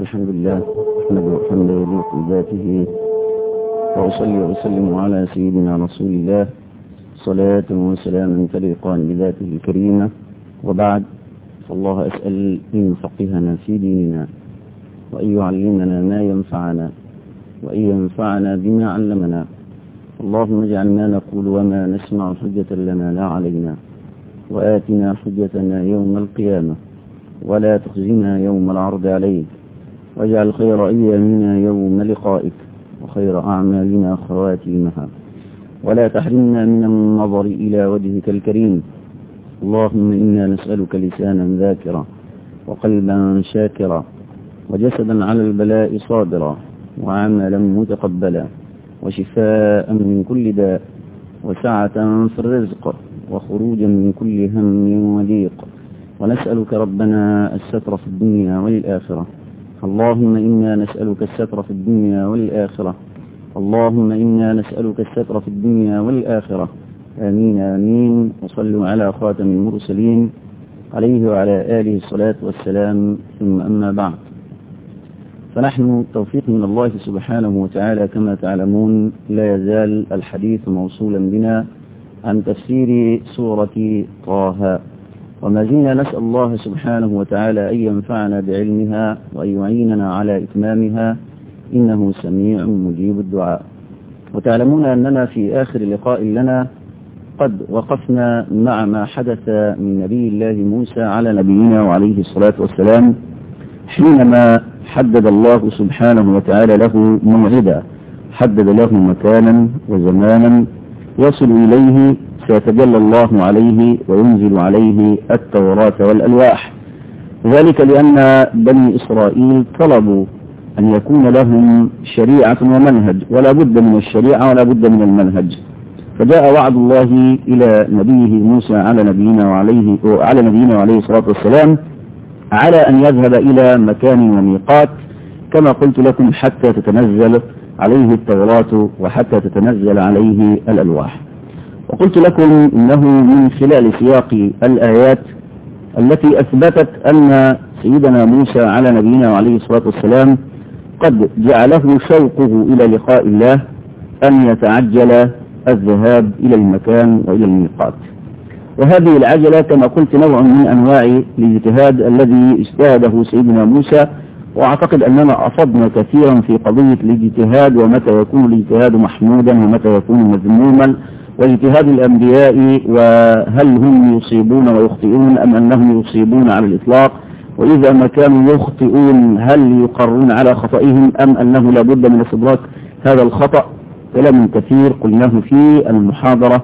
الحمد لله أحمده حمدا يليق بذاته وأصلي وأسلم على سيدنا رسول الله صلاة وسلاما تليقان بذاته الكريمة وبعد فالله أسأل أن يفقهنا في ديننا وأن يعلمنا ما ينفعنا وأن ينفعنا بما علمنا اللهم اجعل ما نقول وما نسمع حجة لنا لا علينا وآتنا حجتنا يوم القيامة ولا تخزنا يوم العرض عليك واجعل خير أيامنا يوم لقائك وخير أعمالنا خواتيمها ولا تحرمنا من النظر إلى وجهك الكريم اللهم إنا نسألك لسانا ذاكرا وقلبا شاكرا وجسدا على البلاء صابرا وعملا متقبلا وشفاء من كل داء وسعة في الرزق وخروجا من كل هم وضيق ونسألك ربنا الستر في الدنيا والآخرة اللهم إنا نسألك الستر في الدنيا والآخرة اللهم إنا نسألك الستر في الدنيا والآخرة آمين آمين وصلوا على خاتم المرسلين عليه وعلى آله الصلاة والسلام ثم أما بعد فنحن توفيق من الله سبحانه وتعالى كما تعلمون لا يزال الحديث موصولا بنا عن تفسير سورة طه وما زلنا نسأل الله سبحانه وتعالى أن ينفعنا بعلمها وأن يعيننا على إتمامها إنه سميع مجيب الدعاء وتعلمون أننا في آخر لقاء لنا قد وقفنا مع ما حدث من نبي الله موسى على نبينا وعليه الصلاة والسلام حينما حدد الله سبحانه وتعالى له موعدا حدد له مكانا وزمانا يصل إليه سيتجلى الله عليه وينزل عليه التوراة والألواح ذلك لأن بني إسرائيل طلبوا أن يكون لهم شريعة ومنهج ولا بد من الشريعة ولا بد من المنهج فجاء وعد الله إلى نبيه موسى على نبينا وعليه على نبينا وعليه الصلاة والسلام على أن يذهب إلى مكان وميقات كما قلت لكم حتى تتنزل عليه التوراة وحتى تتنزل عليه الألواح وقلت لكم إنه من خلال سياق الآيات التي أثبتت أن سيدنا موسى على نبينا وعليه الصلاة والسلام قد جعله شوقه إلى لقاء الله أن يتعجل الذهاب إلى المكان وإلى الميقات وهذه العجلة كما قلت نوع من أنواع الاجتهاد الذي اجتهده سيدنا موسى وأعتقد أننا أصبنا كثيرا في قضية الاجتهاد ومتى يكون الاجتهاد محمودا ومتى يكون مذموما واجتهاد الأنبياء وهل هم يصيبون ويخطئون أم أنهم يصيبون على الإطلاق وإذا ما كانوا يخطئون هل يقرون على خطئهم أم أنه لابد من استدراك هذا الخطأ كلام كثير قلناه في المحاضرة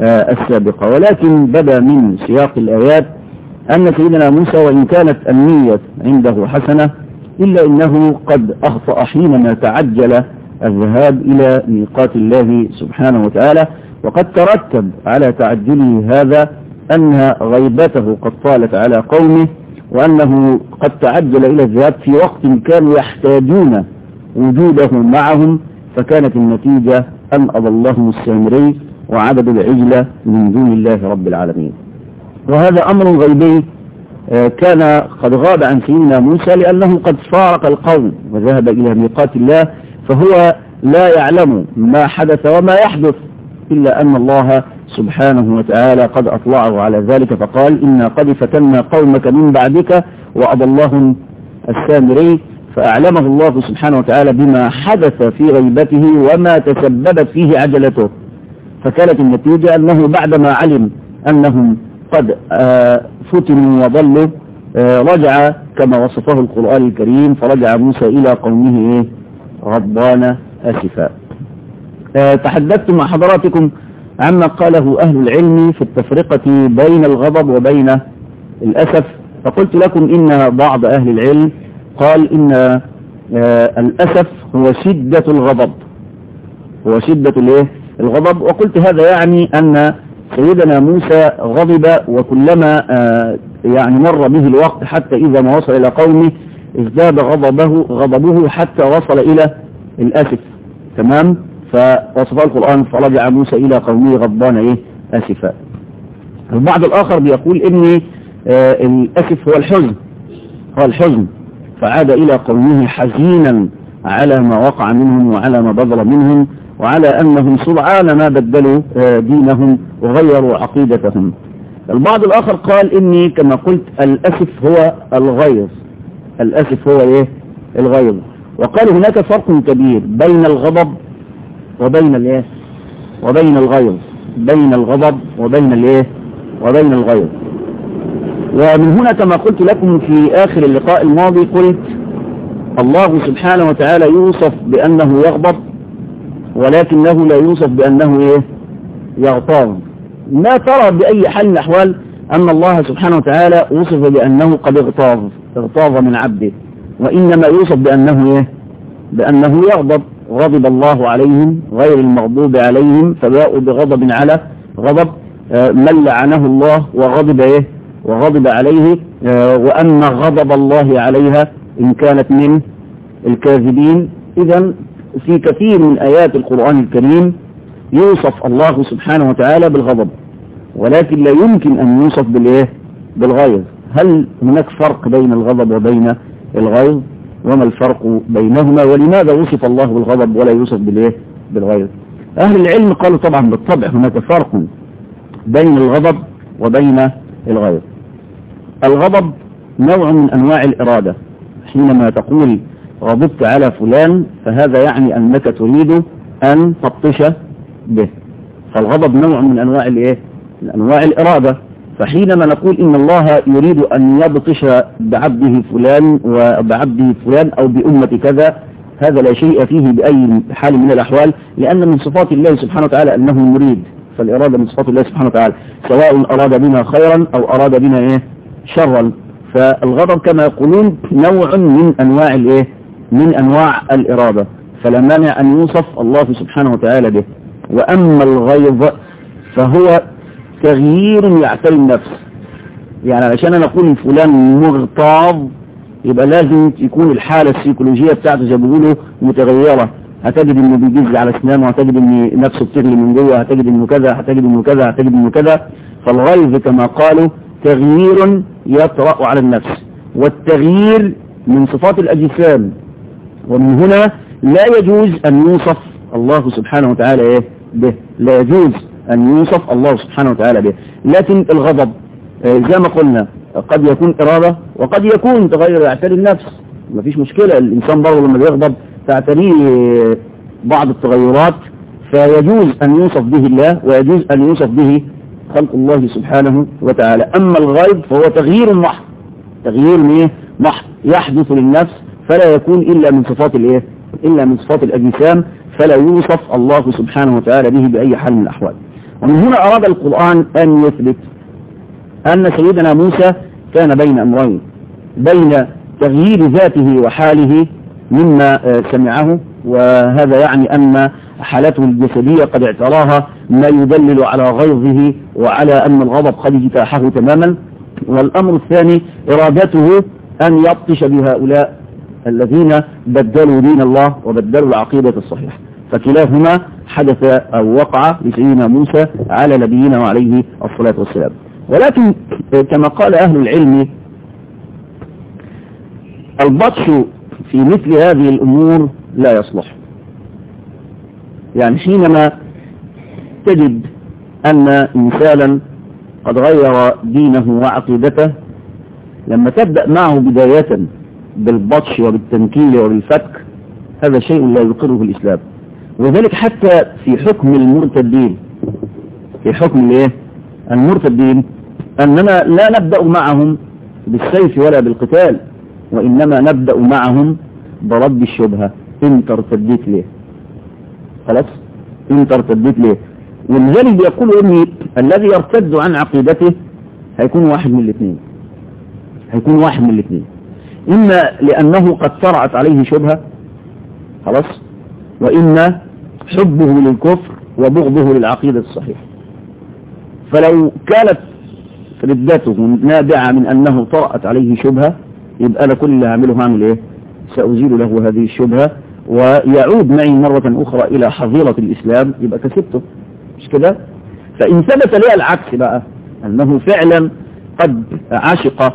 السابقة ولكن بدا من سياق الآيات أن سيدنا موسى وإن كانت النية عنده حسنة إلا إنه قد أخطأ حينما تعجل الذهاب إلى ميقات الله سبحانه وتعالى وقد ترتب على تعجله هذا أن غيبته قد طالت على قومه وأنه قد تعجل إلى الذهاب في وقت كانوا يحتاجون وجوده معهم فكانت النتيجة أن أضلهم السامري وعبدوا العجلة من دون الله رب العالمين وهذا أمر غيبي كان قد غاب عن سيدنا موسى لأنه قد فارق القوم وذهب إلى ميقات الله فهو لا يعلم ما حدث وما يحدث إلا أن الله سبحانه وتعالى قد أطلعه على ذلك فقال إنا قد فتنا قومك من بعدك وأضلهم السامري فأعلمه الله سبحانه وتعالى بما حدث في غيبته وما تسببت فيه عجلته فكانت النتيجة أنه بعدما علم أنهم قد فتنوا وضلوا رجع كما وصفه القرآن الكريم فرجع موسى إلى قومه غضبان أسفا تحدثت مع حضراتكم عما قاله أهل العلم في التفرقة بين الغضب وبين الأسف فقلت لكم إن بعض أهل العلم قال إن الأسف هو شدة الغضب هو شدة الايه الغضب وقلت هذا يعني أن سيدنا موسى غضب وكلما يعني مر به الوقت حتى إذا ما وصل إلى قومه ازداد غضبه غضبه حتى وصل إلى الأسف تمام فوصف القرآن فرجع موسى إلى قومه غضبان إيه أسفا البعض الآخر بيقول إن الأسف هو الحزن هو الحزن فعاد إلى قومه حزينا على ما وقع منهم وعلى ما بذر منهم وعلى أنهم سرعان ما بدلوا دينهم وغيروا عقيدتهم البعض الآخر قال إني كما قلت الأسف هو الغيظ الأسف هو إيه الغيظ وقال هناك فرق كبير بين الغضب وبين الإيه وبين الغيظ بين الغضب وبين الإيه وبين الغيظ ومن هنا كما قلت لكم في آخر اللقاء الماضي قلت الله سبحانه وتعالى يوصف بأنه يغضب ولكنه لا يوصف بأنه إيه يغتاظ ما ترى بأي حال من الأحوال أن الله سبحانه وتعالى وصف بأنه قد اغتاظ اغتاظ من عبده وإنما يوصف بأنه إيه بأنه يغضب غضب الله عليهم غير المغضوب عليهم فباءوا بغضب على غضب من لعنه الله وغضب إيه وغضب عليه وأن غضب الله عليها إن كانت من الكاذبين إذا في كثير من آيات القرآن الكريم يوصف الله سبحانه وتعالى بالغضب ولكن لا يمكن أن يوصف بالإيه بالغيظ هل هناك فرق بين الغضب وبين الغيظ وما الفرق بينهما ولماذا وصف الله بالغضب ولا يوصف بالإيه بالغيظ أهل العلم قالوا طبعا بالطبع هناك فرق بين الغضب وبين الغيظ الغضب نوع من أنواع الإرادة حينما تقول غضبت على فلان فهذا يعني أنك تريد أن تبطش به فالغضب نوع من أنواع الإيه؟ من أنواع الإرادة فحينما نقول إن الله يريد أن يبطش بعبده فلان وبعبده فلان أو بأمة كذا هذا لا شيء فيه بأي حال من الأحوال لأن من صفات الله سبحانه وتعالى أنه مريد فالإرادة من صفات الله سبحانه وتعالى سواء أراد بنا خيرا أو أراد بنا إيه شرا فالغضب كما يقولون نوع من أنواع الإيه من أنواع الإرادة فلا مانع أن يوصف الله سبحانه وتعالى به وأما الغيظ فهو تغيير يعتري النفس يعني علشان نقول فلان مغتاظ يبقى لازم يكون الحالة السيكولوجية بتاعته زي ما بيقولوا متغيرة هتجد انه بيجز على اسنانه وهتجد ان نفسه بتغلي من جوه هتجد انه كذا هتجد انه كذا هتجد انه كذا فالغيظ كما قالوا تغيير يطرأ على النفس والتغيير من صفات الأجسام ومن هنا لا يجوز أن يوصف الله سبحانه وتعالى إيه به لا يجوز أن يوصف الله سبحانه وتعالى به لكن الغضب زي ما قلنا قد يكون إرادة وقد يكون تغير يعتري النفس ما فيش مشكلة الإنسان برضه لما بيغضب تعتريه بعض التغيرات فيجوز أن يوصف به الله ويجوز أن يوصف به خلق الله سبحانه وتعالى أما الغيب فهو تغيير محض تغيير ايه محض يحدث للنفس فلا يكون إلا من صفات الايه إلا من صفات الأجسام فلا يوصف الله سبحانه وتعالى به بأي حال من الأحوال ومن هنا أراد القرآن أن يثبت أن سيدنا موسى كان بين أمرين بين تغيير ذاته وحاله مما سمعه وهذا يعني أن حالته الجسدية قد اعتراها ما يدلل على غيظه وعلى أن الغضب قد اجتاحه تماما والأمر الثاني إرادته أن يبطش بهؤلاء الذين بدلوا دين الله وبدلوا العقيدة الصحيحة فكلاهما حدث أو وقع لسيدنا موسى على نبينا وعليه الصلاة والسلام ولكن كما قال أهل العلم البطش في مثل هذه الأمور لا يصلح يعني حينما تجد أن إنسانا قد غير دينه وعقيدته لما تبدأ معه بداية بالبطش وبالتنكيل وبالفتك هذا شيء لا يقره الإسلام وذلك حتى في حكم المرتدين في حكم الايه المرتدين أننا لا نبدأ معهم بالسيف ولا بالقتال وإنما نبدأ معهم برد الشبهة انت ارتديت ليه خلاص انت ارتديت ليه ولذلك بيقولوا ان الذي يرتد عن عقيدته هيكون واحد من الاثنين هيكون واحد من الاثنين اما لانه قد طرأت عليه شبهة خلاص واما حبه للكفر وبغضه للعقيدة الصحيحة فلو كانت ردته نابعة من انه طرأت عليه شبهة يبقى انا كل اللي هعمله هعمل ايه سأزيل له هذه الشبهة ويعود معي مرة أخرى إلى حظيرة الإسلام يبقى كسبته مش كده فإن ثبت لي العكس بقى أنه فعلا قد عشق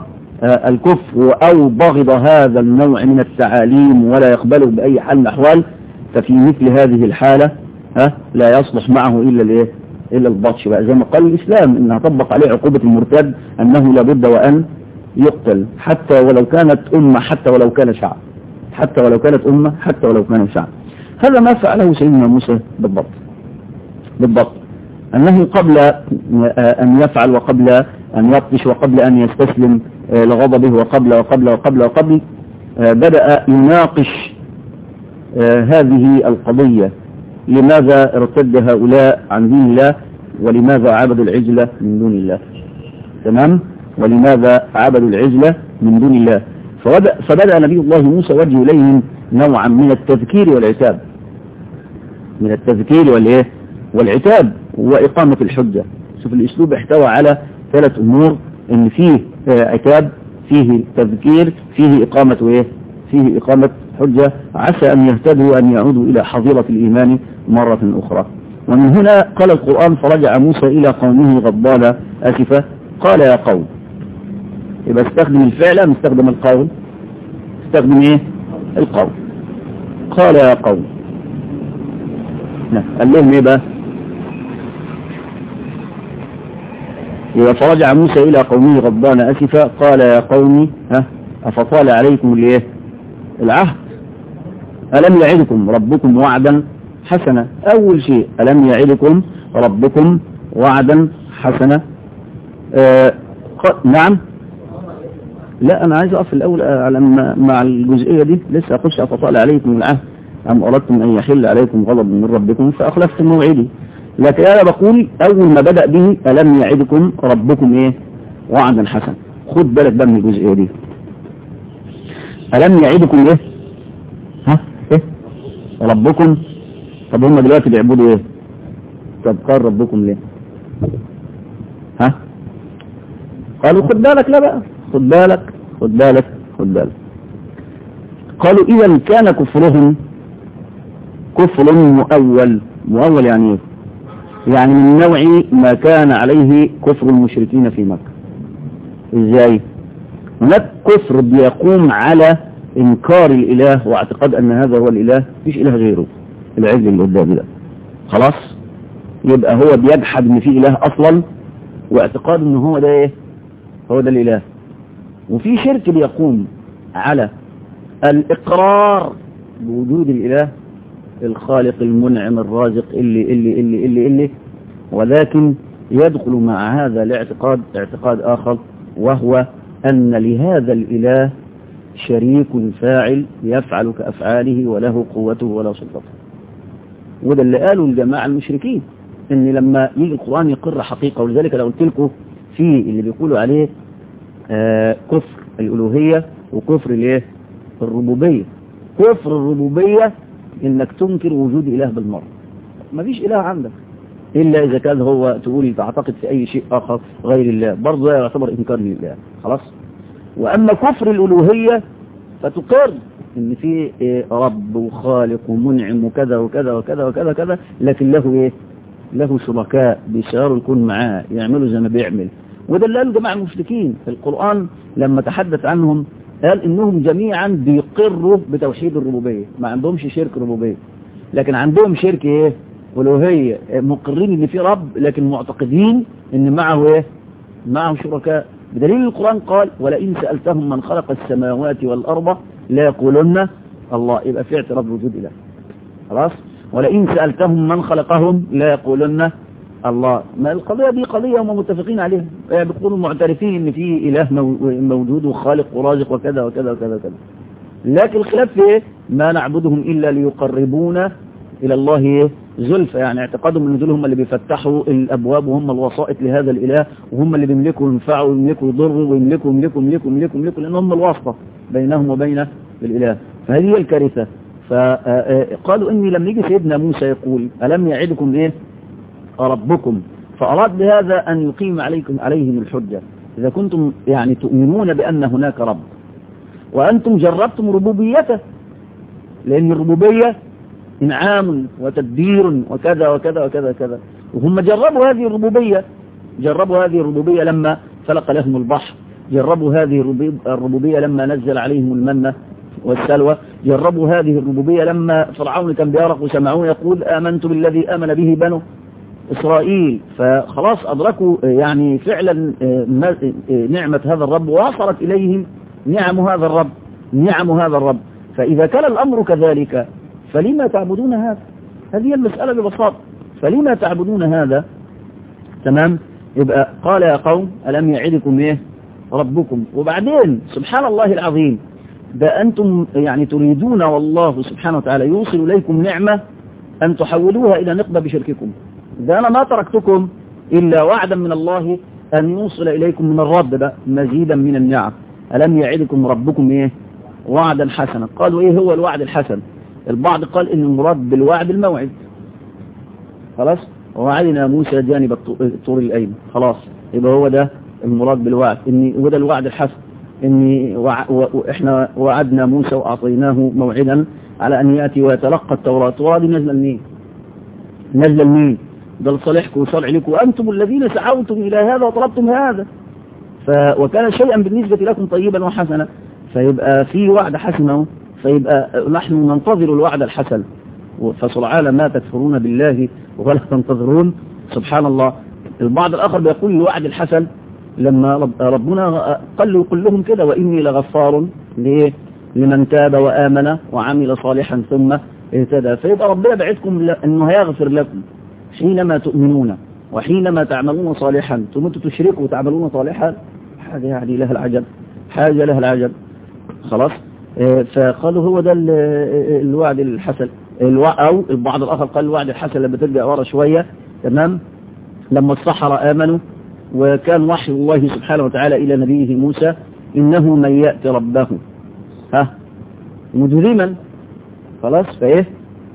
آه الكفر أو بغض هذا النوع من التعاليم ولا يقبله بأي حال من الأحوال ففي مثل هذه الحالة ها لا يصلح معه إلا الايه إلا البطش بقى زي ما قال الإسلام إنها طبق عليه عقوبة المرتد أنه لابد وأن يقتل حتى ولو كانت أمة حتى ولو كان شعب حتى ولو كانت أمة حتى ولو كان شعب هذا ما فعله سيدنا موسى بالضبط بالضبط أنه قبل أن يفعل وقبل أن يبطش وقبل أن يستسلم لغضبه وقبل وقبل وقبل وقبل بدأ يناقش هذه القضية لماذا ارتد هؤلاء عن دين الله ولماذا عبدوا العجلة من دون الله تمام ولماذا عبدوا العجلة من دون الله فبدأ, فبدأ نبي الله موسى وجه إليهم نوعا من التذكير والعتاب من التذكير والإيه والعتاب وإقامة الحجة شوف الأسلوب احتوى على ثلاث أمور إن فيه عتاب فيه تذكير فيه إقامة إيه فيه إقامة حجة عسى أن يهتدوا أن يعودوا إلى حظيرة الإيمان مرة أخرى ومن هنا قال القرآن فرجع موسى إلى قومه غضبان آسفة قال يا قوم يبقى استخدم الفعل أم استخدم القول استخدم إيه القول قال يا قوم قال لهم إيه بقى يبقى فرجع موسى إلى قومه غضبان أسفا قال يا قوم ها أفطال عليكم الإيه العهد ألم يعدكم ربكم وعدا حسنا أول شيء ألم يعدكم ربكم وعدا حسنا آه نعم لا أنا عايز أقف الأول على مع الجزئية دي لسه أخش أفطال عليكم العهد أم أردتم أن يحل عليكم غضب من ربكم فأخلفتم موعدي لكن أنا بقول أول ما بدأ به ألم يعدكم ربكم إيه وعدا حسنا خد بالك بقى من الجزئية دي ألم يعدكم إيه ها إيه ربكم طب هم دلوقتي بيعبدوا إيه طب قال ربكم ليه ها قالوا خد بالك لا بقى خد بالك خد بالك خد بالك قالوا إذا كان كفرهم كفر مؤول مؤول يعني ايه يعني من نوع ما كان عليه كفر المشركين في مكة ازاي هناك كفر بيقوم على انكار الاله واعتقاد ان هذا هو الاله مفيش اله غيره العجل اللي قدامي ده خلاص يبقى هو بيجحد ان في اله اصلا واعتقاد ان هو ده ايه هو ده الاله وفي شرك بيقوم على الاقرار بوجود الاله الخالق المنعم الرازق اللي اللي اللي اللي اللي ولكن يدخل مع هذا الاعتقاد اعتقاد آخر وهو أن لهذا الإله شريك فاعل يفعل كأفعاله وله قوته ولا سلطته وده اللي قالوا الجماعة المشركين ان لما يجي القرآن يقر حقيقة ولذلك لو قلت لكم في اللي بيقولوا عليه آه كفر الألوهية وكفر الايه الربوبية كفر الربوبية انك تنكر وجود اله بالمرة ما فيش اله عندك الا اذا كان هو تقول تعتقد في اي شيء اخر غير الله برضه ده يعتبر انكار لله خلاص واما كفر الالوهية فتقر ان في إيه رب وخالق ومنعم وكذا وكذا وكذا وكذا كذا لكن له ايه له شركاء بيشاروا الكون معاه يعملوا زي ما بيعمل وده اللي قال جماعة المشركين القرآن لما تحدث عنهم قال انهم جميعا بيقروا بتوحيد الربوبية ما عندهمش شرك ربوبية لكن عندهم شرك ايه ألوهية مقرين ان في رب لكن معتقدين ان معه ايه معه شركاء بدليل القرآن قال ولئن سألتهم من خلق السماوات والأرض لا يقولن الله يبقى في اعتراف بوجود إله خلاص ولئن سألتهم من خلقهم لا يقولن الله ما القضية دي قضية هم متفقين عليها يعني بيكونوا معترفين ان في اله موجود وخالق ورازق وكذا وكذا وكذا وكذا لكن الخلاف في ايه ما نعبدهم الا ليقربونا الى الله زلفى يعني اعتقادهم ان دول هم اللي بيفتحوا الابواب وهم الوسائط لهذا الاله وهم اللي بيملكوا ينفعوا ويملكوا يضروا ويملكوا يملكوا يملكوا يملكوا يملكوا لان هم الواسطه بينهم وبين الاله فهذه هي الكارثه فقالوا اني لما يجي سيدنا موسى يقول الم يعدكم ايه ربكم فأراد بهذا أن يقيم عليكم عليهم الحجة إذا كنتم يعني تؤمنون بأن هناك رب وأنتم جربتم ربوبيته لأن الربوبية إنعام وتدبير وكذا وكذا وكذا وكذا وهم جربوا هذه الربوبية جربوا هذه الربوبية لما فلق لهم البحر جربوا هذه الربوب- الربوبية لما نزل عليهم المنة والسلوى جربوا هذه الربوبية لما فرعون كان بيرق وسمعوه يقول آمنت بالذي آمن به بنو إسرائيل فخلاص أدركوا آه، يعني فعلا آه، ما- آه، نعمة هذا الرب ووصلت إليهم نعم هذا الرب نعم هذا الرب فإذا كان الأمر كذلك فلما تعبدون هذا هذه المسألة ببساطة فلما تعبدون هذا تمام يبقى قال يا قوم ألم يعدكم إيه ربكم وبعدين سبحان الله العظيم ده أنتم يعني تريدون والله سبحانه وتعالى يوصل إليكم نعمة أن تحولوها إلى نقمة بشرككم ده أنا ما تركتكم إلا وعدا من الله أن يوصل إليكم من الرب بقى مزيدا من النعم ألم يعدكم ربكم إيه وعدا حسنا قالوا إيه هو الوعد الحسن البعض قال إن المراد بالوعد الموعد خلاص ووعدنا موسى جانب الط- الطور الأيمن خلاص يبقى هو ده المراد بالوعد إني وده الوعد الحسن إني وع... و... وإحنا وعدنا موسى وأعطيناه موعدا على أن يأتي ويتلقى التوراة وهذه نزل مين نزل مين ده لصالحكم وصالح لكم وأنتم الذين سعوتم إلى هذا وطلبتم هذا ف... وكان شيئا بالنسبة لكم طيبا وحسنا فيبقى في وعد حسن أهو. فيبقى نحن ننتظر الوعد الحسن فسرعان ما تكفرون بالله ولا تنتظرون سبحان الله البعض الآخر بيقول الوعد الحسن لما رب ربنا قال له يقول لهم كده وإني لغفار ليه؟ لمن تاب وآمن وعمل صالحا ثم اهتدى فيبقى ربنا بعدكم ل- أنه هيغفر لكم حينما تؤمنون وحينما تعملون صالحا ثم أنتم تشركوا وتعملون صالحا حاجة يعني لها العجب حاجة لها العجب خلاص آه، فقالوا هو ده ال- آه، الوعد الحسن الوع- أو البعض الآخر قال الوعد الحسن لما ترجع ورا شوية تمام لما السحرة آمنوا وكان وحي الله سبحانه وتعالى إلى نبيه موسى إنه من يأتي ربه ها مجرما خلاص فإيه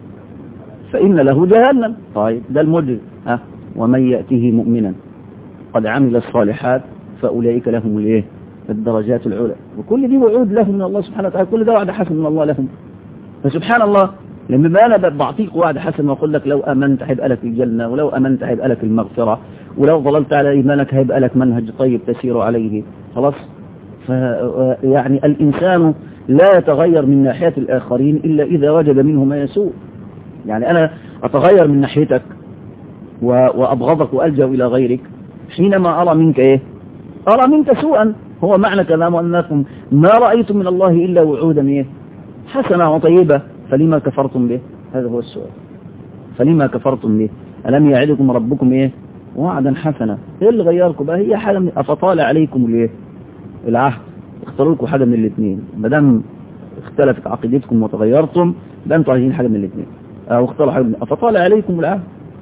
فإن له جهنم طيب ده المجرم ها ومن يأته مؤمنا قد عمل الصالحات فأولئك لهم الإيه الدرجات العلى وكل دي وعود لهم من الله سبحانه وتعالى كل ده وعد حسن من الله لهم فسبحان الله لما انا بعطيك وعد حسن واقول لك لو امنت هيبقى لك الجنه ولو امنت هيبقى لك المغفره ولو ظللت على ايمانك هيبقى لك منهج طيب تسير عليه خلاص ف يعني الانسان لا يتغير من ناحيه الاخرين الا اذا وجد منه ما يسوء يعني انا اتغير من ناحيتك و- وابغضك والجا الى غيرك حينما ارى منك ايه ارى منك سوءا هو معنى كلام انكم ما رايتم من الله الا وعودا ايه حسنه وطيبه فلما كفرتم به هذا هو السؤال فلما كفرتم به ألم يعدكم ربكم إيه وعدا حسنا إيه اللي غيركم بقى هي حاجة من أفطال عليكم الإيه العهد اختاروا لكم حاجة من الاثنين ما دام اختلفت عقيدتكم وتغيرتم ده انتوا عايزين حاجة من الاثنين أو اختاروا حاجة من أفطال عليكم العهد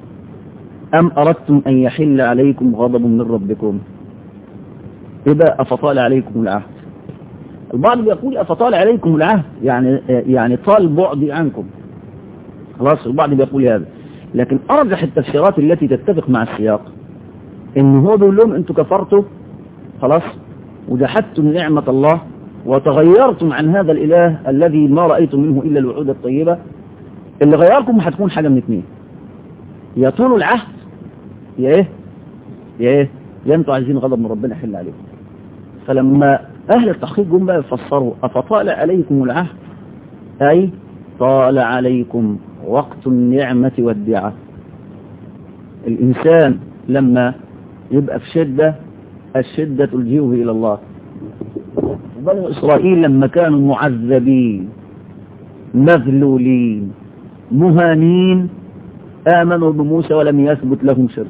أم أردتم أن يحل عليكم غضب من ربكم إذا أفطال عليكم العهد البعض بيقول أفطال عليكم العهد يعني يعني طال بعدي عنكم خلاص البعض بيقول هذا لكن أرجح التفسيرات التي تتفق مع السياق إن هو بيقول لهم أنتوا كفرتوا خلاص وجحدتم نعمة الله وتغيرتم عن هذا الإله الذي ما رأيتم منه إلا الوعود الطيبة اللي غيركم هتكون حاجة من اثنين يا طول العهد يا ايه يا ايه يا انتوا عايزين غضب من ربنا يحل عليكم فلما أهل التحقيق جم بقى يفسروا أفطال عليكم العهد أي طال عليكم وقت النعمة والدعاء الإنسان لما يبقى في شدة الشدة تلجئه إلى الله بنو إسرائيل لما كانوا معذبين مذلولين مهانين آمنوا بموسى ولم يثبت لهم شرك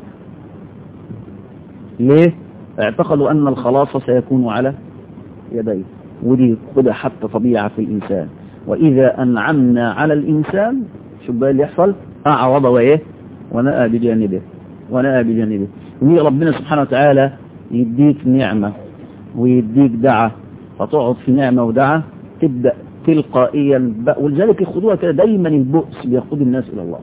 ليه؟ اعتقدوا أن الخلاص سيكون على يديه ودي خدها حتى طبيعة في الإنسان وإذا أنعمنا على الإنسان شو بقى اللي يحصل أعرض وإيه ونأى بجانبه ونأى بجانبه ونيجي ربنا سبحانه وتعالى يديك نعمة ويديك دعة فتقعد في نعمة ودعة تبدأ تلقائيا بقى ولذلك ياخدوها كده دايما البؤس بيقود الناس إلى الله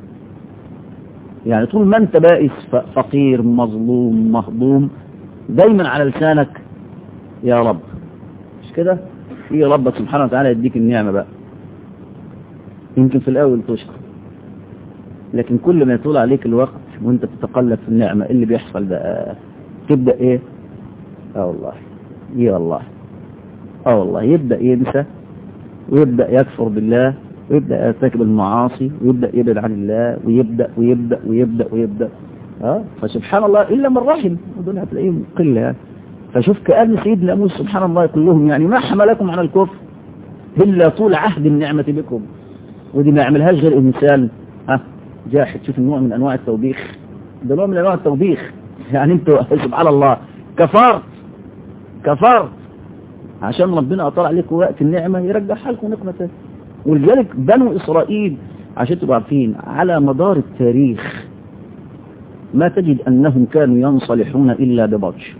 يعني طول ما انت بائس فقير مظلوم مهضوم دايما على لسانك يا رب مش كده يجي ربك سبحانه وتعالى يديك النعمة بقى يمكن في الأول تشكر لكن كل ما يطول عليك الوقت وانت بتتقلب في النعمة اللي بيحصل بقى تبدأ ايه اه والله اي والله اه والله يبدأ ينسى ويبدأ يكفر بالله ويبدأ يرتكب المعاصي ويبدأ يبعد عن الله ويبدأ ويبدأ ويبدأ ويبدأ اه فسبحان الله إلا من رحم ودول هتلاقيهم قلة يعني فشوف كأن سيدنا موسى سبحان الله يقول لهم يعني ما حملكم على الكفر إلا طول عهد النعمة بكم ودي ما يعملهاش غير إنسان ها جاحد شوف النوع من أنواع التوبيخ ده نوع من أنواع التوبيخ يعني انتوا سبحان الله كفرت كفرت عشان ربنا أطلع عليكم وقت النعمة يرجعها لكم نقمة تاني ولذلك بنو إسرائيل عشان تبقوا عارفين على مدار التاريخ ما تجد أنهم كانوا ينصلحون إلا ببطش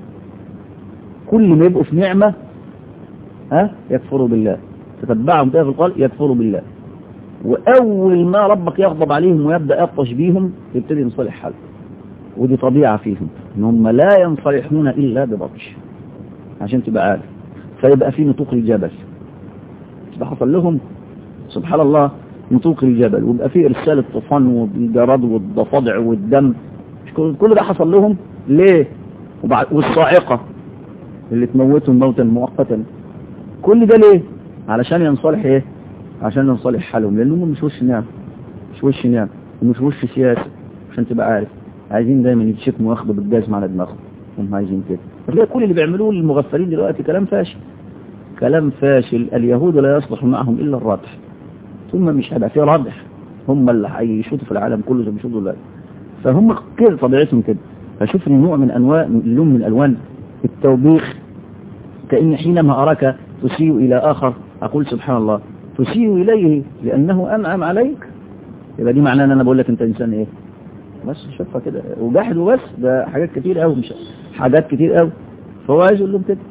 كل ما يبقوا في نعمة ها يكفروا بالله تتبعهم كده في القال يكفروا بالله وأول ما ربك يغضب عليهم ويبدأ يبطش بيهم يبتدي ينصلح حالهم ودي طبيعة فيهم ان هم لا ينصلحون إلا ببطش عشان تبقى عارف فيبقى في نطوق الجبل ده حصل لهم سبحان الله نطوق الجبل ويبقى في إرسال الطوفان والجراد والضفادع والدم كل ده حصل لهم ليه وبعد والصاعقة اللي تموتهم موتا مؤقتا كل ده ليه علشان ينصلح ايه عشان ينصلح حالهم لانهم مش وش نعم مش وش نعم ومش وش سياسة عشان تبقى عارف عايزين دايما يتشكموا وياخدوا بالجزم على دماغهم هم عايزين كده فتلاقي كل اللي بيعملوه المغفلين دلوقتي كلام فاشل كلام فاشل اليهود لا يصلح معهم الا الردح ثم مش هيبقى فيه ردح هم اللي هيشوطوا في العالم كله زي ما بيشوطوا دلوقتي فهم كده طبيعتهم كده فشوف نوع من انواع لون من الوان التوبيخ كأن حينما أراك تسيء إلى آخر أقول سبحان الله تسيء إليه لأنه أنعم عليك يبقى دي معناه أن أنا بقول لك أنت إنسان إيه بس شوفها كده وجاحد وبس ده حاجات كتير قوي مش حاجات كتير قوي فهو عايز يقول لهم كده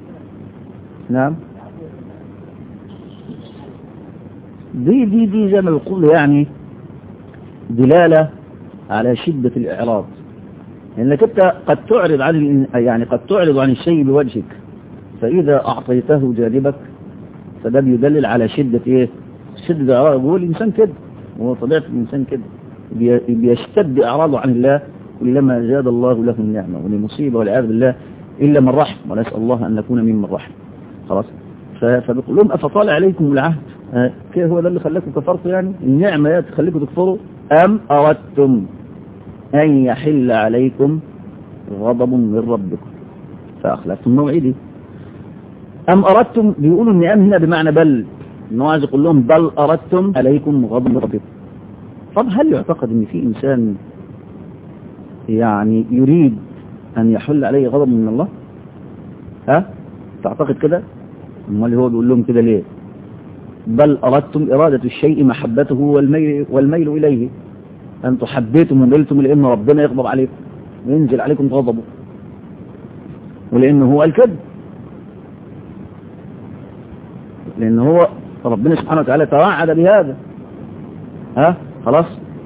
نعم دي دي دي زي ما بيقول يعني دلالة على شدة الإعراض لأنك أنت قد تعرض عن يعني قد تعرض عن الشيء بوجهك فإذا أعطيته جانبك فده بيدلل على شدة إيه شدة الإعراض هو الإنسان كده هو طبيعة الإنسان كده بيشتد إعراضه عن الله كلما زاد الله له النعمة ولمصيبة والعياذ بالله إلا من رحم ونسأل الله أن نكون ممن رحم خلاص فبيقول لهم أفطال عليكم العهد كيف هو ده اللي خلاكم كفرتوا يعني النعمة تخليكم تكفروا أم أردتم أن يحل عليكم غضب من ربكم فأخلفتم موعدي أم أردتم بيقولوا أن أم هنا بمعنى بل أنه عايز يقول لهم بل أردتم عليكم غضب من ربكم طب هل يعتقد أن في إنسان يعني يريد أن يحل عليه غضب من الله ها تعتقد كده امال هو بيقول لهم كده ليه بل أردتم إرادة الشيء محبته والميل, والميل إليه أنتم حبيتم وميلتم لأن ربنا يغضب عليكم وينزل عليكم غضبه ولأنه هو الكذب لأن هو ربنا سبحانه وتعالى توعد بهذا ها خلاص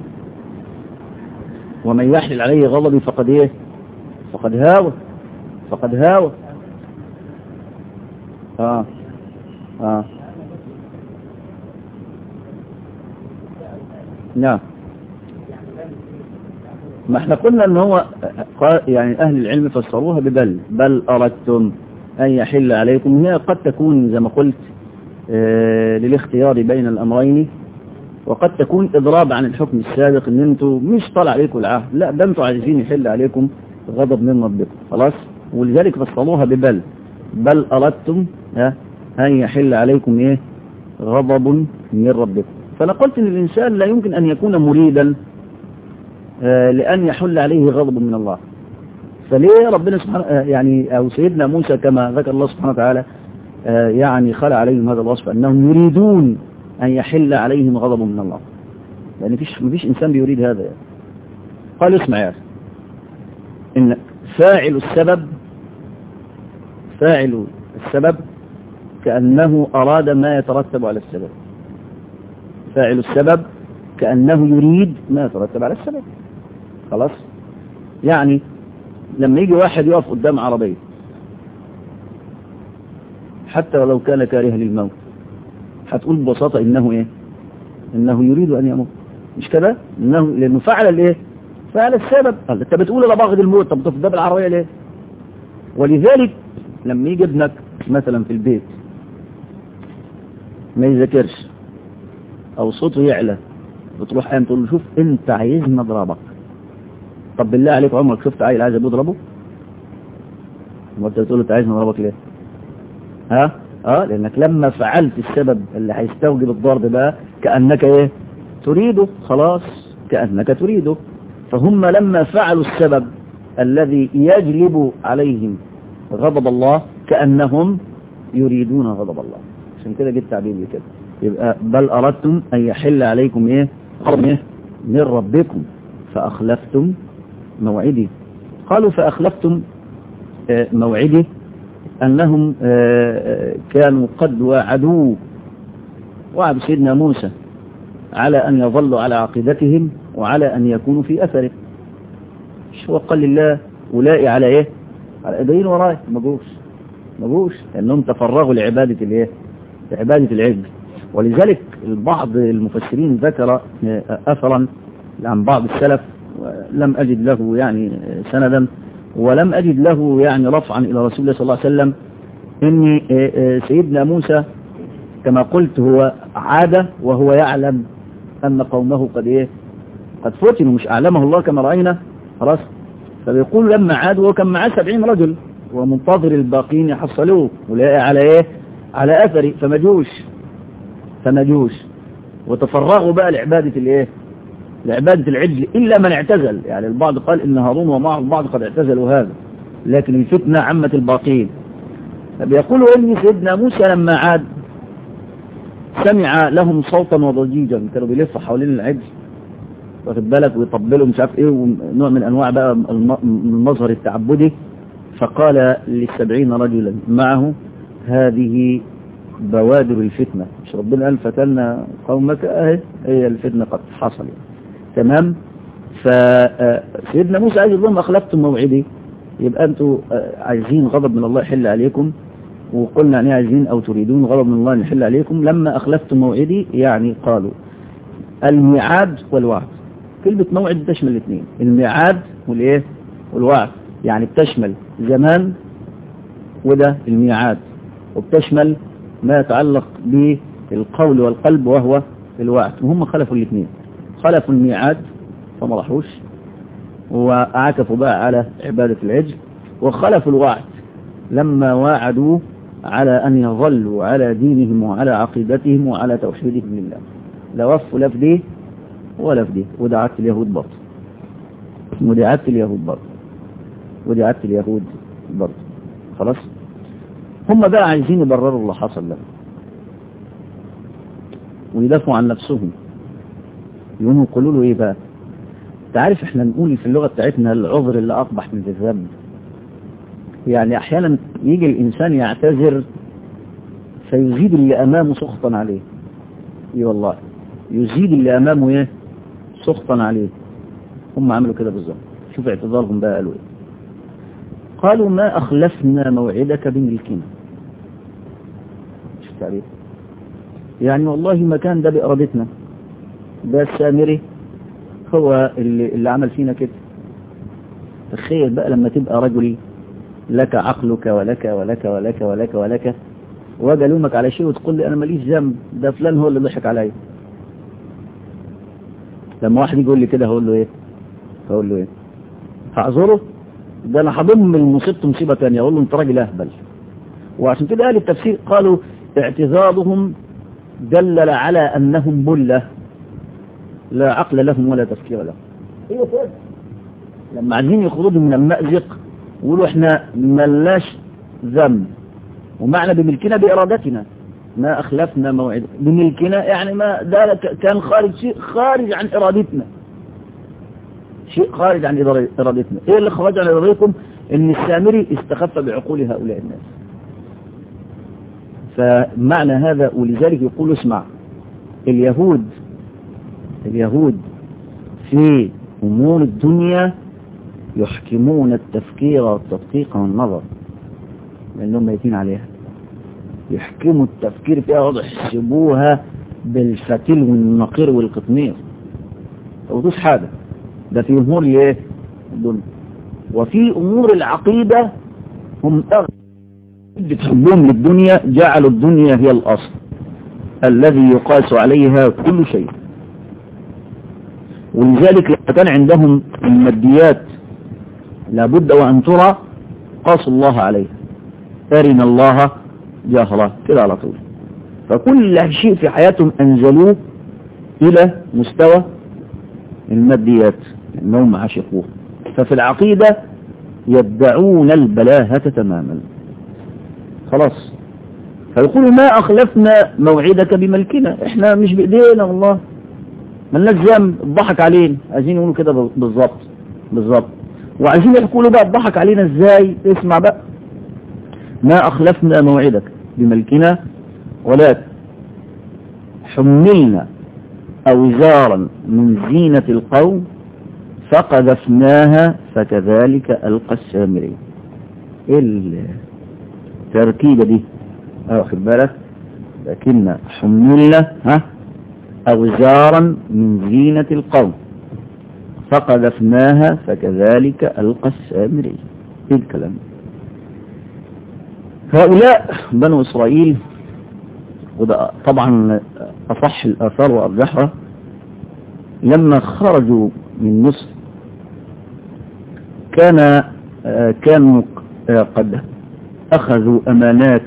ومن يحلل عليه غضبي فقد ايه فقد هاوى فقد هاوى اه اه نعم ما احنا قلنا ان هو يعني اهل العلم فسروها ببل بل اردتم ان يحل عليكم هي قد تكون زي ما قلت آه للاختيار بين الامرين وقد تكون اضراب عن الحكم السابق ان انتوا مش طالع عليكم العهد لا ده انتوا عايزين يحل عليكم غضب من ربكم خلاص ولذلك فصلوها ببل بل اردتم ان يحل عليكم ايه غضب من ربكم فانا قلت ان الانسان لا يمكن ان يكون مريدا آه لان يحل عليه غضب من الله فليه ربنا سبحانه آه يعني او سيدنا موسى كما ذكر الله سبحانه وتعالى آه يعني خلع عليهم هذا الوصف انهم يريدون أن يحل عليهم غضب من الله لأن مفيش, مفيش إنسان بيريد هذا يعني. قال اسمع يا أخي إن فاعل السبب فاعل السبب كأنه أراد ما يترتب على السبب فاعل السبب كأنه يريد ما يترتب على السبب خلاص يعني لما يجي واحد يقف قدام عربية حتى ولو كان كارها للموت هتقول ببساطة انه ايه انه يريد ان يموت مش كده انه لانه فعل الايه فعل السبب انت بتقول انا باخد الموت طب تفضل بالعربية ليه ولذلك لما يجي ابنك مثلا في البيت ما يذاكرش او صوته يعلى بتروح قايم تقول له شوف انت عايزني اضربك طب بالله عليك عمرك شفت عيل عايز ابوه يضربه ما انت بتقول له انت عايزني اضربك ليه ها اه لانك لما فعلت السبب اللي هيستوجب الضرب بقى كانك ايه تريده خلاص كانك تريده فهم لما فعلوا السبب الذي يجلب عليهم غضب الله كانهم يريدون غضب الله عشان كده جبت تعبير كده يبقى بل اردتم ان يحل عليكم ايه غضب ايه من ربكم فاخلفتم موعدي قالوا فاخلفتم آه موعدي أنهم كانوا قد وعدوا وعد سيدنا موسى على أن يظلوا على عقيدتهم وعلى أن يكونوا في أثره شو قال لله أولئي على إيه على إيدين وراي ما جوش ما جوش لأنهم تفرغوا لعبادة الإيه لعبادة العجل ولذلك البعض المفسرين ذكر أثرا عن بعض السلف لم أجد له يعني سندا ولم أجد له يعني رفعا إلى رسول الله صلى الله عليه وسلم إن سيدنا موسى كما قلت هو عاد وهو يعلم أن قومه قد إيه قد فتنوا مش أعلمه الله كما رأينا خلاص فبيقول لما عاد وهو كان معاه سبعين رجل ومنتظر الباقين يحصلوه ولاقي على إيه على أثري فما جوش فما جوش وتفرغوا بقى لعبادة الإيه لعبادة العجل إلا من اعتزل يعني البعض قال إن هارون ومعه البعض قد اعتزلوا هذا لكن الفتنة عمت الباقين بيقولوا إن سيدنا موسى لما عاد سمع لهم صوتا وضجيجا كانوا بيلفوا حوالين العجل واخد بالك ويطبلوا مش عارف ايه ونوع من انواع بقى المظهر التعبدي فقال للسبعين رجلا معه هذه بوادر الفتنة مش ربنا قال فتنا قومك اهي هي الفتنة قد حصلت تمام فسيدنا موسى عايز لهم أخلفتم موعدي يبقى أنتوا عايزين غضب من الله يحل عليكم وقلنا يعني عايزين أو تريدون غضب من الله يحل عليكم لما أخلفتم موعدي يعني قالوا الميعاد والوعد كلمة موعد تشمل الاثنين الميعاد والإيه والوعد يعني بتشمل زمان وده الميعاد وبتشمل ما يتعلق بالقول والقلب وهو الوعد وهم خلفوا الاثنين خلفوا الميعاد فما راحوش وعكفوا بقى على عبادة العجل وخلفوا الوعد لما واعدوا على أن يظلوا على دينهم وعلى عقيدتهم وعلى توحيدهم لله لا وفوا لا في دي ولا في دي ودعت اليهود برضه ودعت اليهود برضه ودعت اليهود برضه خلاص هم بقى عايزين يبرروا اللي حصل لهم ويدافعوا عن نفسهم يقوموا يقولوا له ايه بقى تعرف احنا نقول في اللغة بتاعتنا العذر اللي اقبح من الذنب يعني احيانا يجي الانسان يعتذر فيزيد اللي امامه سخطا عليه اي والله يزيد اللي امامه ايه سخطا عليه هم عملوا كده بالظبط شوف اعتذارهم بقى قالوا ايه قالوا ما اخلفنا موعدك بملكنا شوف تعريف يعني والله ما كان ده بارادتنا ده السامري هو اللي, اللي عمل فينا كده تخيل بقى لما تبقى رجل لك عقلك ولك ولك ولك ولك ولك واجي الومك على شيء وتقول لي انا ماليش ذنب ده فلان هو اللي ضحك عليا لما واحد يقول لي كده هقول له ايه هقول له ايه هعذره ده انا هضم المصيبه مصيبه ثانيه اقول له انت راجل اهبل وعشان كده اهل التفسير قالوا اعتذارهم دلل على انهم بله لا عقل لهم ولا تفكير لهم ايوه كده لما عايزين يخرجوا من المأزق يقولوا احنا ملناش ذنب ومعنى بملكنا بإرادتنا ما أخلفنا موعد بملكنا يعني ما ده كان خارج شيء خارج عن إرادتنا شيء خارج عن إرادتنا إيه اللي خرج عن إرادتكم إن السامري استخف بعقول هؤلاء الناس فمعنى هذا ولذلك يقول اسمع اليهود اليهود في أمور الدنيا يحكمون التفكير والتدقيق والنظر لأنهم ميتين عليها يحكموا التفكير فيها وضع يحسبوها بالفتيل والنقير والقطمير وضوش حاجة ده في أمور الايه الدنيا وفي أمور العقيدة هم أغلب بتحبهم للدنيا جعلوا الدنيا هي الأصل الذي يقاس عليها كل شيء ولذلك لما كان عندهم الماديات لابد وأن ترى قاس الله عليها أرنا الله جهرة كده على طول فكل شيء في حياتهم أنزلوه إلى مستوى الماديات أنهم عشقوه ففي العقيدة يدعون البلاهة تماما خلاص فيقولوا ما أخلفنا موعدك بملكنا احنا مش بإيدينا والله ملناش ذنب الضحك علينا عايزين يقولوا كده بالظبط بالظبط وعايزين يحكوا له بقى الضحك علينا ازاي اسمع بقى ما أخلفنا موعدك بملكنا ولكن حملنا أوزارا من زينة القوم فقذفناها فكذلك ألقى السامري ايه التركيبة دي واخد بالك لكن حملنا ها أوزارا من زينة القوم فقذفناها فكذلك ألقى السامري ايه الكلام هؤلاء بنو إسرائيل وده طبعا أصح الآثار وأرجحها لما خرجوا من مصر كان كانوا قد أخذوا أمانات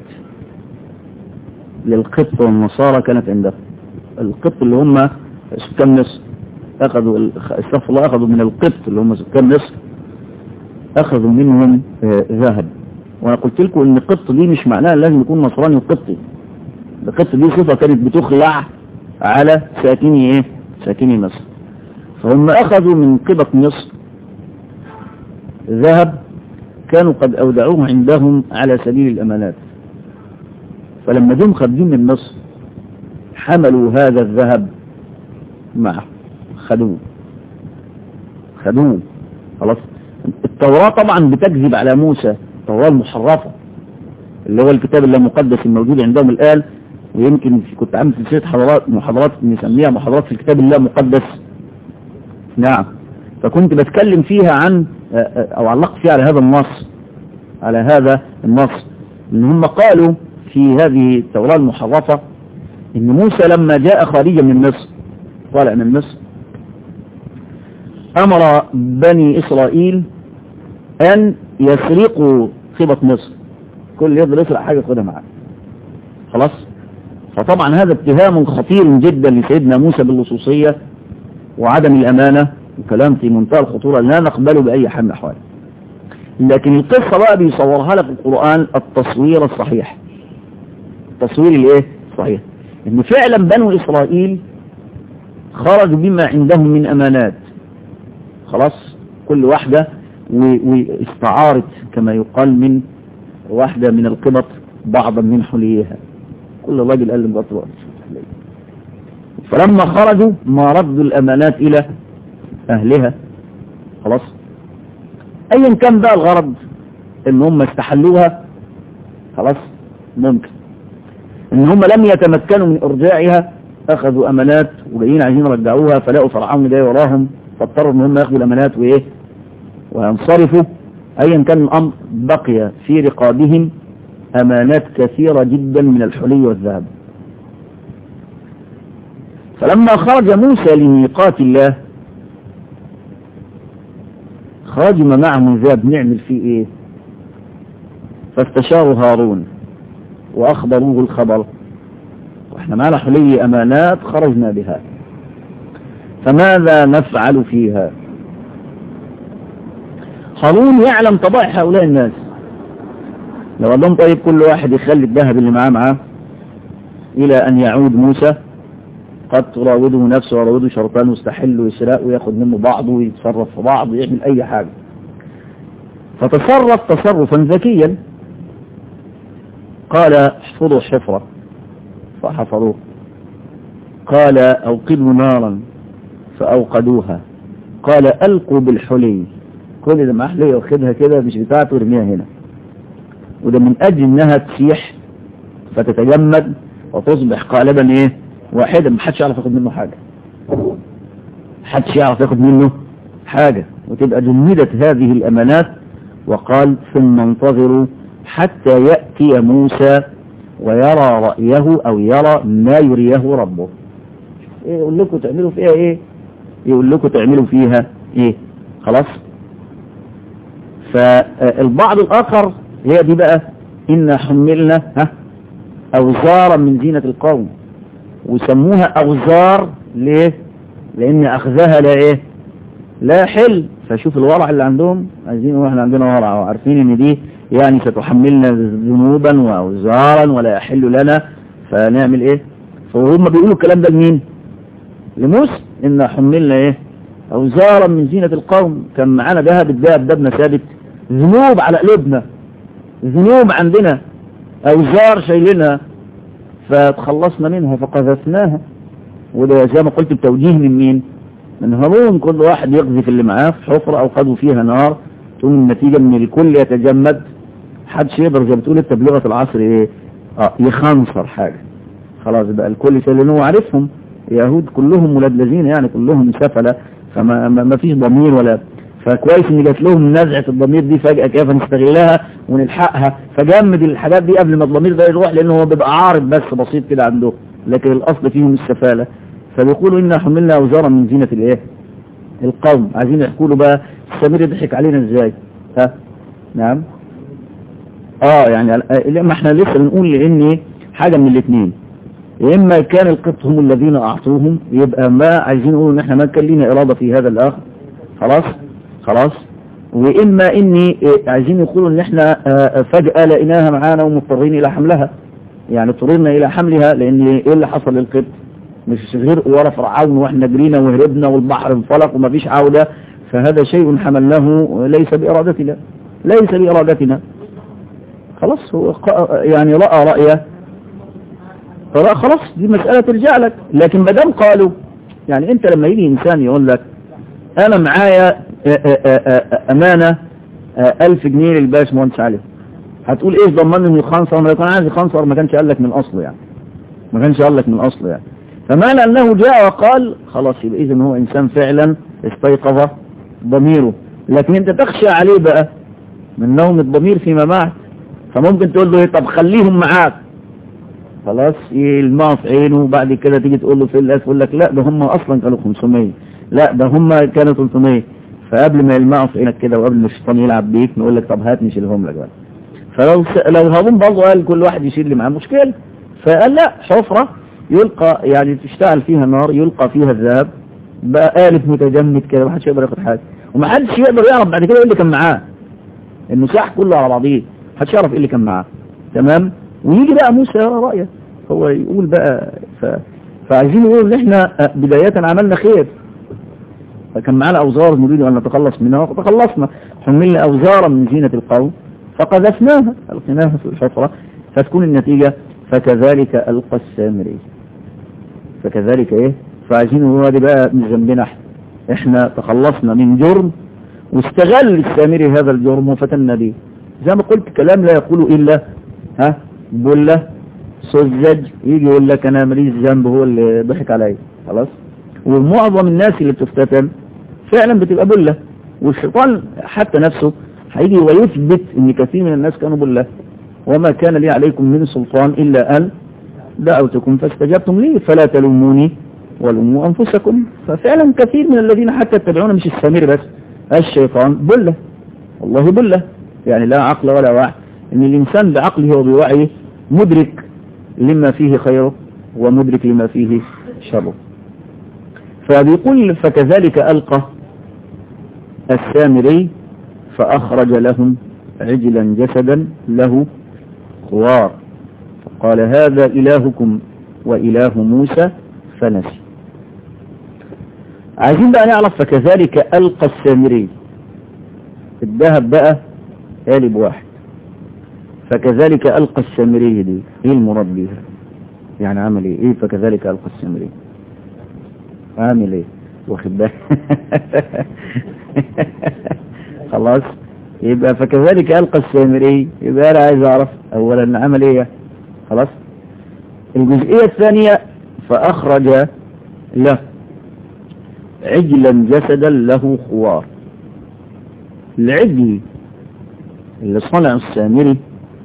للقبط والنصارى كانت عندهم القبط اللي هم سكان مصر أخذوا استغفر الله أخذوا من القبط اللي هم سكان مصر أخذوا منهم ذهب وأنا قلت لكم إن القبط دي مش معناها لازم يكون نصراني وقبطي القبط دي صفة كانت بتخلع على ساكني إيه ساكني مصر فهم أخذوا من قبط مصر ذهب كانوا قد أودعوه عندهم على سبيل الأمانات فلما جم خارجين من مصر حملوا هذا الذهب معه خدوه خدوه خلاص التوراة طبعا بتكذب على موسى التوراة المحرفة اللي هو الكتاب اللامقدس الموجود عندهم الآن ويمكن كنت عامل سلسلة حضارات محاضرات نسميها محاضرات في الكتاب اللامقدس نعم فكنت بتكلم فيها عن او علقت فيها على هذا النص على هذا النص ان هم قالوا في هذه التوراة المحرفة ان موسى لما جاء خارجا من مصر طالع من مصر امر بني اسرائيل ان يسرقوا خبط مصر كل يفضل يسرق حاجة ياخدها معاه خلاص فطبعا هذا اتهام خطير جدا لسيدنا موسى باللصوصية وعدم الامانة وكلام في منتهى الخطورة لا نقبله بأي حال من الأحوال لكن القصة بقى بيصورها لك القرآن التصوير الصحيح التصوير الايه صحيح ان فعلا بنو إسرائيل خرجوا بما عندهم من أمانات خلاص كل واحدة واستعارت كما يقال من واحدة من القبط بعضا من حليها كل راجل قال لمراته فلما خرجوا ما ردوا الأمانات إلى أهلها خلاص أيا كان بقى الغرض إن هم استحلوها خلاص ممكن إن هم لم يتمكنوا من إرجاعها أخذوا أمانات وجايين عايزين يرجعوها فلاقوا فرعون جاي وراهم فاضطروا إن هم ياخدوا الأمانات وإيه وينصرفوا أيا كان الأمر بقي في رقابهم أمانات كثيرة جدا من الحلي والذهب فلما خرج موسى لميقات الله خرج ما معه ذهب نعمل فيه ايه فاستشاروا هارون واخبروه الخبر واحنا معنا حلي امانات خرجنا بها فماذا نفعل فيها هارون يعلم طبائع هؤلاء الناس لو قال لهم طيب كل واحد يخلي الذهب اللي معاه معاه الى ان يعود موسى قد تراوده نفسه وراوده شرطان مستحل ويسرق وياخد منه بعضه ويتصرف في بعض ويعمل اي حاجة فتصرف تصرفا ذكيا قال احفظوا حفرة فحفروه قال اوقدوا نارا فاوقدوها قال القوا بالحلي كل ده معاه حلية واخدها كده مش بتاعته ارميها هنا وده من اجل انها تسيح فتتجمد وتصبح قالبا ايه واحدا محدش يعرف ياخد منه حاجة محدش يعرف ياخد منه حاجة وتبقى جمدت هذه الأمانات وقال ثم انتظروا حتى يأتي موسى ويرى رأيه أو يرى ما يريه ربه إيه يقول لكم تعملوا فيها إيه يقول لكم تعملوا فيها إيه خلاص فالبعض الآخر هي دي بقى إن حملنا ها أوزارا من زينة القوم وسموها أوزار ليه لأن أخذها لا إيه لا حل فشوف الورع اللي عندهم عايزين واحنا عندنا ورع وعارفين ان دي يعني ستحملنا ذنوبا واوزارا ولا يحل لنا فنعمل ايه فهم بيقولوا الكلام ده لمين لموسى ان حملنا ايه اوزارا من زينة القوم كان معانا ذهب الذهب دبنا ثابت ذنوب على قلوبنا ذنوب عندنا اوزار شايلينها فتخلصنا منها فقذفناها وده زي ما قلت بتوجيه من مين من هارون كل واحد يقذف اللي معاه في حفرة او قدوا فيها نار تقوم النتيجة ان الكل يتجمد حدش يقدر زي ما بتقول انت بلغة العصر ايه اه يخنصر حاجة خلاص بقى الكل لانه هو عارفهم يهود كلهم ولاد لذين يعني كلهم سفلة فما ما فيش ضمير ولا فكويس ان جات لهم نزعة الضمير دي فجأة كيف نستغلها ونلحقها فجمد الحاجات دي قبل ما الضمير ده يروح لانه هو بيبقى عارض بس بسيط كده عنده لكن الاصل فيهم السفالة فبيقولوا إنا حملنا أوزارا من زينة الإيه القوم عايزين يحكوا له بقى السمير يضحك علينا إزاي ها نعم آه يعني ما احنا لسه بنقول لأن حاجة من الاثنين يا إما كان القبط هم الذين أعطوهم يبقى ما عايزين يقولوا إن احنا ما كان لنا إرادة في هذا الآخر خلاص خلاص وإما إني عايزين يقولوا إن احنا فجأة لقيناها معانا ومضطرين إلى حملها يعني اضطررنا إلى حملها لأن إيه اللي حصل للقبط مش غير ورا فرعون واحنا جرينا وهربنا والبحر انفلق ومفيش عودة فهذا شيء حملناه ليس بإرادتنا ليس بإرادتنا خلاص هو يعني رأى رأيه فرأى خلاص دي مسألة ترجع لك لكن ما دام قالوا يعني انت لما يجي انسان يقول لك انا معايا امانة الف جنيه للباش مهندس عليه هتقول ايش ضمن انه يخنصر ما يكون عايز يخنصر ما كانش قال لك من اصله يعني ما كانش قال لك من اصله يعني فمعنى أنه جاء وقال خلاص يبقى إذن هو إنسان فعلا استيقظ ضميره لكن أنت تخشى عليه بقى من نوم الضمير فيما بعد فممكن تقول له طب خليهم معاك خلاص يلمعوا في عينه وبعد كده تيجي تقول له في الألف يقول لك لا ده هم أصلا كانوا 500 لا ده هم كانوا 300 فقبل ما يلمعوا في عينك كده وقبل ما الشيطان يلعب بيك نقول لك طب هات نشيلهم لك بقى فلو س... لو هارون برضه قال كل واحد يشيل اللي معاه مشكلة فقال لا حفرة يلقى يعني تشتغل فيها نار يلقى فيها الذهب بقى آلف متجمد كده ما حدش يقدر ياخد حاجة وما حدش يقدر يعرف بعد كده ايه اللي كان معاه انه ساح كله على بعضيه ما حدش يعرف ايه اللي كان معاه تمام ويجي بقى موسى يرى رأيه هو يقول بقى ف... فعايزين يقولوا ان احنا بداية عملنا خير فكان معانا اوزار نريد ان نتخلص منها فتخلصنا حملنا اوزارا من زينة القوم فقذفناها القيناها في الحفرة فتكون النتيجة فكذلك ألقى السامري فكذلك ايه فعايزين هو دي بقى من ذنبنا احنا احنا تخلصنا من جرم واستغل السامري هذا الجرم وفتنا به زي ما قلت كلام لا يقول الا ها بله سذج يجي يقول لك انا ماليش ذنب هو اللي ضحك عليا خلاص ومعظم الناس اللي بتفتتن فعلا بتبقى بله والشيطان حتى نفسه هيجي ويثبت ان كثير من الناس كانوا بله وما كان لي عليكم من سلطان إلا أن دعوتكم فاستجبتم لي فلا تلوموني ولوموا أنفسكم ففعلا كثير من الذين حتى يتبعون مش السمير بس الشيطان بلة والله بلة يعني لا عقل ولا وعي ان الإنسان بعقله وبوعيه مدرك لما فيه خيره ومدرك لما فيه شره فبيقول فكذلك ألقى السامري فأخرج لهم عجلا جسدا له خوار فقال هذا إلهكم وإله موسى فنسي عايزين بقى نعرف فكذلك ألقى السامري الذهب بقى قالب واحد فكذلك ألقى السامري دي ايه المراد بيها يعني عمل ايه ايه فكذلك ألقى السامري عامل ايه واخد بالك خلاص يبقى فكذلك ألقى السامري يبقى أنا عايز أعرف أولا عمل إيه خلاص الجزئية الثانية فأخرج له عجلا جسدا له خوار العجل اللي صنع السامري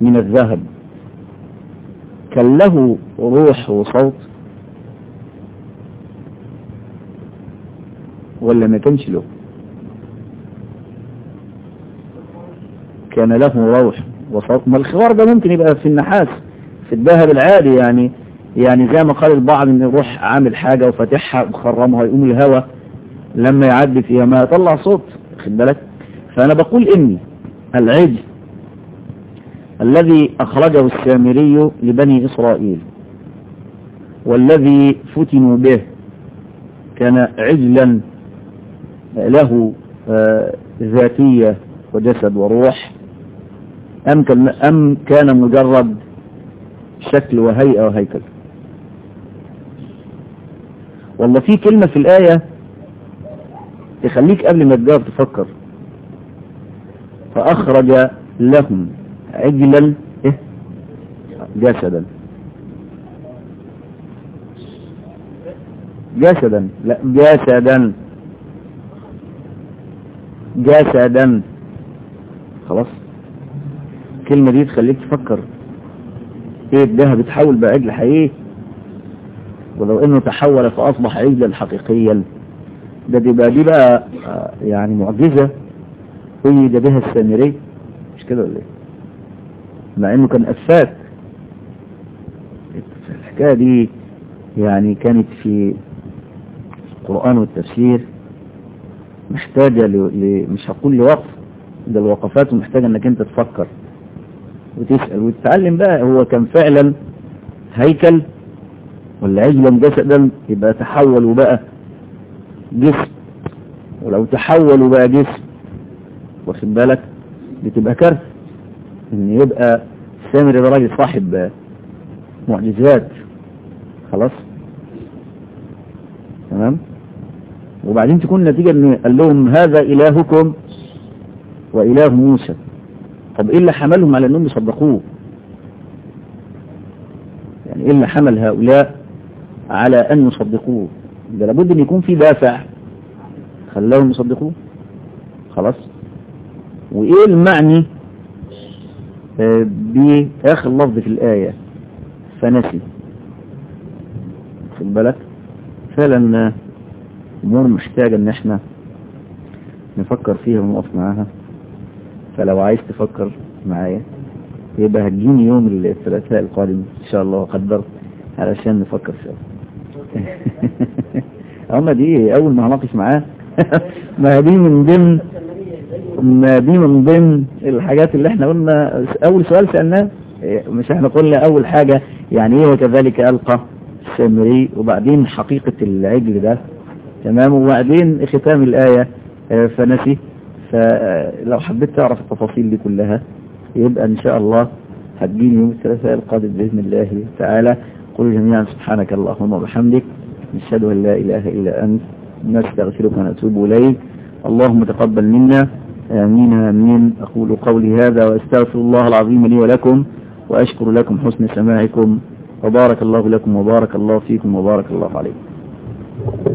من الذهب كان له روح وصوت ولا ما كانش له كان له روح وصوت ما الخوار ده ممكن يبقى في النحاس في الذهب العادي يعني يعني زي ما قال البعض ان يروح عامل حاجة وفاتحها وخرمها يقوم الهواء لما يعدي فيها ما يطلع صوت خد بالك فانا بقول اني العجل الذي اخرجه السامري لبني اسرائيل والذي فتنوا به كان عجلا له ذاتية وجسد وروح أم كان, أم كان مجرد شكل وهيئة وهيكل والله في كلمة في الآية تخليك قبل ما تجاوب تفكر فأخرج لهم عجلا إيه؟ جسدا جسدا لا جسدا جسدا خلاص الكلمة دي تخليك تفكر ايه ده بتحول بقى عجل حقيقي ولو انه تحول فاصبح عجلا حقيقيا ده دي بقى دي بقى يعني معجزة قيد بها السامري مش كده ولا ايه مع انه كان افاك الحكاية دي يعني كانت في القرآن والتفسير محتاجة ل... ل... مش هقول لوقف ده الوقفات محتاجة انك انت تفكر وتسأل وتتعلم بقى هو كان فعلا هيكل ولا عجلا جسدا يبقى تحول وبقى جسم ولو تحول وبقى جسم واخد بالك بتبقى كارثة ان يبقى سامري ده راجل صاحب معجزات خلاص تمام وبعدين تكون نتيجة ان قال لهم هذا الهكم واله موسى طب ايه اللي حملهم على انهم يصدقوه يعني ايه اللي حمل هؤلاء على ان يصدقوه ده لابد ان يكون في دافع خلاهم يصدقوه خلاص وايه المعني آه باخر لفظ في الايه فنسي خد بالك فعلا امور محتاجه ان احنا نفكر فيها ونقف معاها فلو عايز تفكر معايا يبقى هتجيني يوم الثلاثاء القادم ان شاء الله قدرت علشان نفكر سوا اما دي اول ما هناقش معاه ما دي من ضمن ما دي من ضمن الحاجات اللي احنا قلنا اول سؤال سألناه مش احنا قلنا اول حاجة يعني ايه وكذلك القى السامري وبعدين حقيقة العجل ده تمام وبعدين ختام الآية فنسي فلو حبيت تعرف التفاصيل دي كلها يبقى ان شاء الله هتجيني يوم الثلاثاء القادم بإذن الله تعالى قل جميعا سبحانك اللهم وبحمدك نشهد أن لا إله إلا أنت نستغفرك ونتوب إليك اللهم تقبل منا آمين آمين أقول قولي هذا وأستغفر الله العظيم لي ولكم وأشكر لكم حسن سماعكم وبارك الله لكم وبارك الله فيكم وبارك الله عليكم